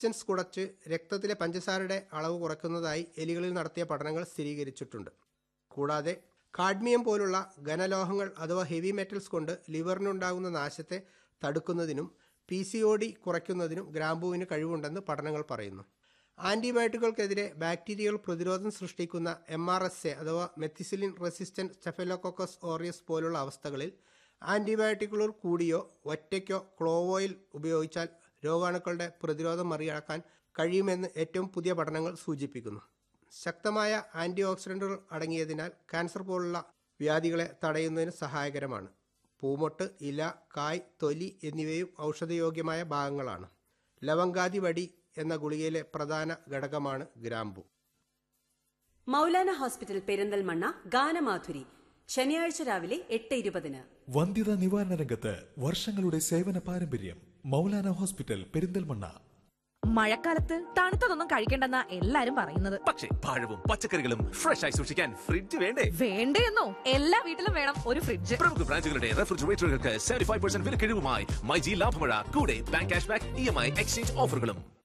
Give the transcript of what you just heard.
resistance കുറച്ച് രക്തത്തിലെ പഞ്ചസാരയുടെ അളവ് കുറയ്ക്കുന്നതായി എലികളിൽ നടത്തിയ പഠനങ്ങൾ സ്ഥിരീകരിച്ചിട്ടുണ്ട് കൂടാതെ കാഡ്മിയം പോലുള്ള ഘനലോഹങ്ങൾ അഥവാ ഹെവി മെറ്റൽസ് കൊണ്ട് ലിവറിനുണ്ടാകുന്ന നാശത്തെ തടുക്കുന്നതിനും പി സി ഒ ഡി കുറയ്ക്കുന്നതിനും ഗ്രാമ്പൂവിന് കഴിവുണ്ടെന്ന് പഠനങ്ങൾ പറയുന്നു ആന്റിബയോട്ടിക്കുകൾക്കെതിരെ ബാക്ടീരിയകൾ പ്രതിരോധം സൃഷ്ടിക്കുന്ന എം ആർ എസ് എ അഥവാ മെത്തിസിലിൻ റെസിസ്റ്റന്റ് സ്റ്റെഫലോക്കോക്കസ് ഓറിയസ് പോലുള്ള അവസ്ഥകളിൽ ആന്റിബയോട്ടിക്കുകൾ കൂടിയോ ഒറ്റയ്ക്കോ ക്ലോവോയിൽ ഉപയോഗിച്ചാൽ രോഗാണുക്കളുടെ പ്രതിരോധം മറികടക്കാൻ കഴിയുമെന്ന് ഏറ്റവും പുതിയ പഠനങ്ങൾ സൂചിപ്പിക്കുന്നു ശക്തമായ ആന്റി ഓക്സിഡന്റുകൾ അടങ്ങിയതിനാൽ ക്യാൻസർ പോലുള്ള വ്യാധികളെ തടയുന്നതിന് സഹായകരമാണ് പൂമൊട്ട് ഇല കായ് തൊലി എന്നിവയും ഔഷധയോഗ്യമായ ഭാഗങ്ങളാണ് ലവങ്കാതി വടി എന്ന ഗുളികയിലെ പ്രധാന ഘടകമാണ് ഗ്രാമ്പു മൗലാന ഹോസ്പിറ്റൽ പെരിന്തൽമണ്ണ ഗാനമാധുരി ശനിയാഴ്ച രാവിലെ എട്ട് ഇരുപതിന് വന്ധ്യതാ നിവാരണ രംഗത്ത് വർഷങ്ങളുടെ സേവന പാരമ്പര്യം മൗലാന ഹോസ്പിറ്റൽ പെരിന്തൽമണ്ണ മഴക്കാലത്ത് തണുത്തതൊന്നും കഴിക്കണ്ടെന്നാ എല്ലാരും പറയുന്നത് പക്ഷേ പഴവും പച്ചക്കറികളും ഫ്രഷ് ആയി സൂക്ഷിക്കാൻ ഫ്രിഡ്ജ് വേണ്ടേ വേണ്ടയെന്നോ എല്ലാ വീട്ടിലും വേണം ഒരു ഫ്രിഡ്ജ് പ്രമുഖ ബ്രാൻഡുകളുടെ റെഫ്രിജറേറ്ററുകൾക്ക് സെവന്റി ഫൈവ് പെർസെന്റ് വിലക്കിഴിവുമായി മൈജി ലാഭമഴ കൂടെ bank cash back E M I exchange ഓഫറുകളും